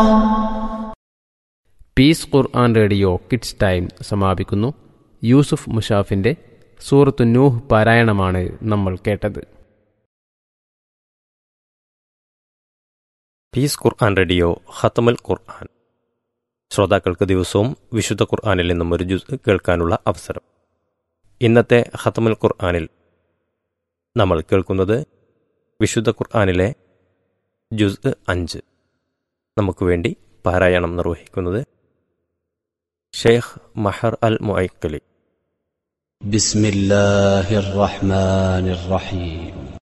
piece Quran radio kids time സമാപിക്കുന്നു യൂസുഫ് മുഷാഫിന്റെ സൂറത്തു നൂഹ് പാരായണമാണ് നമ്മൾ കേട്ടത് പീസ് ഖുർആൻ റേഡിയോ ഖത്തമുൽ ഖുർആൻ ശ്രോതാക്കൾക്ക് ദിവസവും വിശുദ്ധ ഖുർആനിൽ നിന്നും ഒരു ജുസ് കേൾക്കാനുള്ള അവസരം ഇന്നത്തെ ഖത്തമുൽ ഖുർആനിൽ നമ്മൾ കേൾക്കുന്നത് വിശുദ്ധ ഖുർആനിലെ ജുസ് അഞ്ച് നമുക്ക് വേണ്ടി പാരായണം നിർവഹിക്കുന്നത് ഷെയ്ഖ് മഹർ അൽ മുഐക്കലി بسم الله الرحمن الرحيم